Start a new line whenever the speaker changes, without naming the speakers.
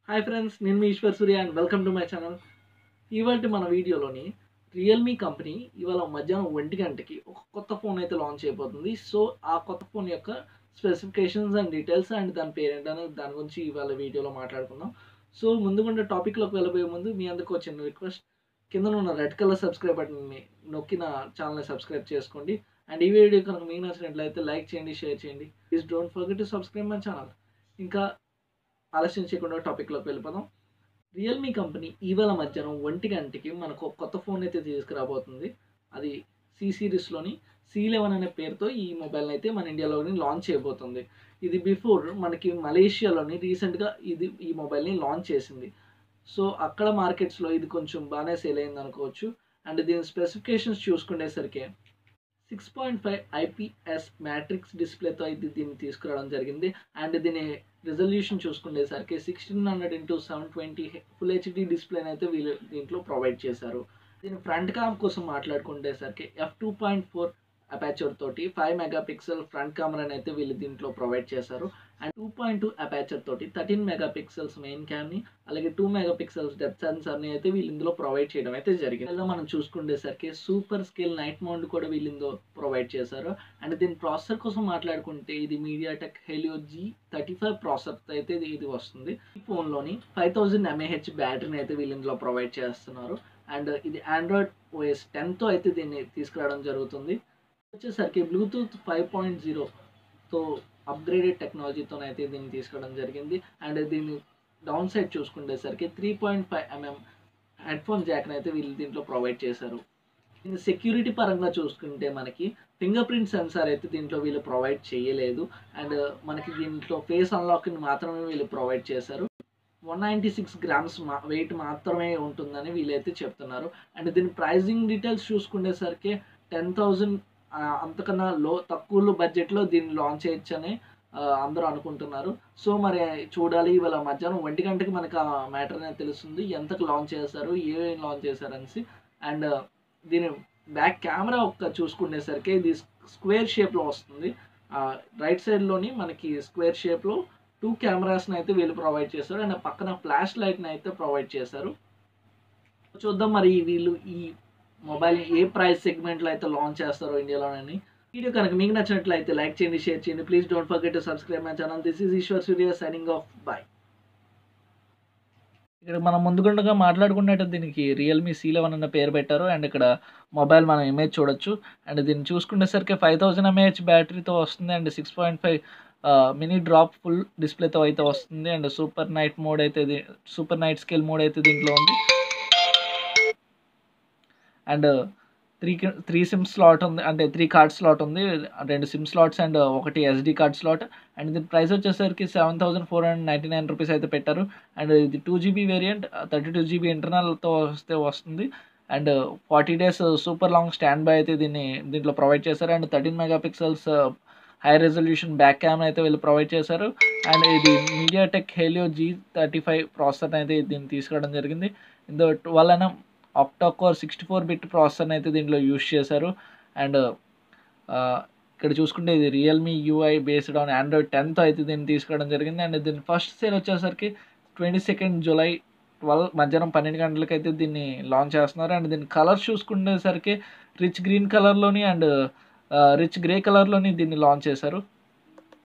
hi friends నేను మీ Eshwar Surya and welcome to my channel ఇవాళ మన వీడియోలోని రియల్మీ కంపెనీ ఇవాళ మధ్యాహ్నం ఒంటి గంటకి ఒక కొత్త ఫోన్ అయితే లాంచ్ అయిపోతుంది సో ఆ కొత్త ఫోన్ యొక్క స్పెసిఫికేషన్స్ అండ్ డీటెయిల్స్ అండ్ దాని పేరెంట్ అనేది దాని గురించి ఇవాళ వీడియోలో మాట్లాడుకుందాం సో ముందుగుండే టాపిక్లోకి వెళ్ళబోయే ముందు మీ అందరికీ వచ్చిన రిక్వెస్ట్ కింద ఉన్న రెడ్ కలర్ సబ్స్క్రైబ్ బటన్ని నొక్కి నా ఛానల్ని సబ్స్క్రైబ్ చేసుకోండి అండ్ ఈ వీడియో కనుక మీకు నచ్చినట్లయితే లైక్ చేయండి షేర్ చేయండి please don't forget to subscribe my channel ఇంకా ఆలస్యం చేయకుండా టాపిక్లోకి వెళ్ళిపోదాం రియల్మీ కంపెనీ ఇవాళ మధ్యాహ్నం ఒంటి గంటకి మనకు ఒక కొత్త ఫోన్ అయితే తీసుకురాబోతుంది అది సి సిరీస్లోని సి లెవెన్ అనే పేరుతో ఈ మొబైల్ని అయితే మన ఇండియాలోని లాంచ్ చేయబోతుంది ఇది బిఫోర్ మనకి మలేషియాలోని రీసెంట్గా ఇది ఈ మొబైల్ని లాంచ్ చేసింది సో అక్కడ మార్కెట్స్లో ఇది కొంచెం బాగానే సేల్ అయింది అనుకోవచ్చు అండ్ దీని స్పెసిఫికేషన్స్ చూసుకునేసరికి six point five IPS matrix డిస్ప్లేతో అయితే దీన్ని తీసుకురావడం జరిగింది అండ్ దీని రిజల్యూషన్ చూసుకునేసరికి sixteen hundred into seven twenty full HD డిస్ప్లేని అయితే వీళ్ళు దీంట్లో ప్రొవైడ్ చేశారు దీని ఫ్రంట్ క్యామ్ కోసం మాట్లాడుకునేసరికి F two point four aperture తోటి ఫైవ్ మెగా పిక్సెల్ ఫ్రంట్ కెమెరాని అయితే వీళ్ళు దీంట్లో ప్రొవైడ్ చేశారు and two point two aperture తోటి థర్టీన్ మెగా పిక్సెల్స్ మెయిన్ క్యామ్ని అలాగే టూ మెగా పిక్సెల్స్ డెప్త్ సెన్సర్ని అయితే వీళ్ళు ఇందులో ప్రొవైడ్ చేయడం అయితే జరిగింది ఇలా మనం చూసుకునేసరికి సూపర్ స్కేల్ నైట్ మౌంట్ కూడా వీళ్ళు ఇందులో ప్రొవైడ్ చేశారు అండ్ దీని ప్రాసెసర్ కోసం మాట్లాడుకుంటే ఇది MediaTek Helio G thirty five processor అయితే ఇది ఇది వస్తుంది ఈ ఫోన్లోని ఫైవ్ థౌజండ్ ఎంఏహెచ్ బ్యాటరీని అయితే వీళ్ళు ఇందులో ప్రొవైడ్ చేస్తున్నారు అండ్ ఇది ఆండ్రాయిడ్ ఓఎస్ టెన్తో అయితే దీన్ని తీసుకురావడం జరుగుతుంది వచ్చేసరికి బ్లూటూత్ ఫైవ్ పాయింట్ జీరోతో అప్గ్రేడెడ్ టెక్నాలజీతో అయితే దీన్ని తీసుకోవడం జరిగింది అండ్ దీన్ని డౌన్ సైడ్ చూసుకునేసరికి three point five MM headphone జాక్ని అయితే వీళ్ళు దీంట్లో ప్రొవైడ్ చేశారు దీని సెక్యూరిటీ పరంగా చూసుకుంటే మనకి ఫింగర్ ప్రింట్ సెన్సార్ అయితే దీంట్లో వీళ్ళు ప్రొవైడ్ చేయలేదు అండ్ మనకి దీంట్లో ఫేస్ అన్లాక్ని మాత్రమే వీళ్ళు ప్రొవైడ్ చేశారు వన్ నైంటీ సిక్స్ గ్రామ్స్ మా వెయిట్ మాత్రమే ఉంటుందని వీళ్ళైతే చెప్తున్నారు అండ్ దీని ప్రైజింగ్ డీటెయిల్స్ చూసుకునేసరికి టెన్ థౌజండ్ అంతకన్నా లో తక్కువ బడ్జెట్లో దీన్ని లాంచ్ చేయొచ్చని అందరూ అనుకుంటున్నారు సో మరి చూడాలి ఇవాళ మధ్యాహ్నం ఒంటి గంటకి మనకు ఆ మ్యాటర్ అనేది తెలుస్తుంది ఎంతకు లాంచ్ చేస్తారు ఏమేమి లాంచ్ చేశారు అనేసి అండ్ దీని బ్యాక్ కెమెరా ఒక్క చూసుకునేసరికి ఇది స్క్వేర్ షేప్లో వస్తుంది రైట్ సైడ్లోని మనకి స్క్వేర్ షేప్లో టూ కెమెరాస్ని అయితే వీళ్ళు ప్రొవైడ్ చేశారు అండ్ పక్కన ఫ్లాష్ లైట్ని అయితే ప్రొవైడ్ చేశారు చూద్దాం మరి వీళ్ళు ఈ మొబైల్ ఏ ప్రైస్ సెగ్మెంట్లో అయితే లాంచ్ చేస్తారో ఇండియాలోనని వీడియో కనుక మీకు నచ్చినట్లయితే లైక్ చేయండి షేర్ చేయండి please don't forget to subscribe my channel this is Eshwar Surya signing off bye ఇక్కడ మనం ముందుగుండగా మాట్లాడుకున్నట్టు దీనికి రియల్మీ సి లెవెన్ అన్న పేరు పెట్టారు అండ్ ఇక్కడ మొబైల్ మనం ఇమేజ్ చూడొచ్చు అండ్ దీన్ని చూసుకునేసరికి ఫైవ్ థౌజండ్ ఎంఏహెచ్ బ్యాటరీతో వస్తుంది and six point five mini drop full డిస్ప్లేతో అయితే వస్తుంది అండ్ సూపర్ నైట్ మోడ్ అయితే సూపర్ నైట్ స్కేల్ మోడ్ అయితే దీంట్లో ఉంది and three three SIM slot ఉంది అంటే త్రీ కార్డ్ స్లాట్ ఉంది రెండు సిమ్ స్లాట్స్ అండ్ ఒకటి ఎస్డి కార్డ్ స్లాట్ అండ్ దీని ప్రైస్ వచ్చేసరికి seven thousand four hundred ninety nine rupees అయితే పెట్టారు అండ్ ఇది two GB variant thirty two GB ఇంటర్నల్తో వస్తే వస్తుంది and forty days super long standby అయితే దీన్ని దీంట్లో ప్రొవైడ్ చేశారు and thirteen mega pixels high resolution back camera అయితే వీళ్ళు ప్రొవైడ్ చేశారు అండ్ ఇది MediaTek Helio G thirty five processor అయితే దీన్ని తీసుకురావడం జరిగింది ఇందులో వలన ఆక్టాకోర్ సిక్స్టీ ఫోర్ బిట్ ప్రాసెసర్ని అయితే దీంట్లో యూస్ చేశారు అండ్ ఇక్కడ చూసుకుంటే ఇది Realme UI based on Android tenth అయితే దీన్ని తీసుకోవడం జరిగింది అండ్ దీని ఫస్ట్ సేల్ వచ్చేసరికి ట్వంటీ సెకండ్ జూలై ట్వెల్వ్ మధ్యాహ్నం పన్నెండు గంటలకి అయితే దీన్ని లాంచ్ చేస్తున్నారు అండ్ దీని కలర్స్ చూసుకునేసరికి రిచ్ గ్రీన్ కలర్లోని అండ్ రిచ్ గ్రే కలర్లోని దీన్ని లాంచ్ చేశారు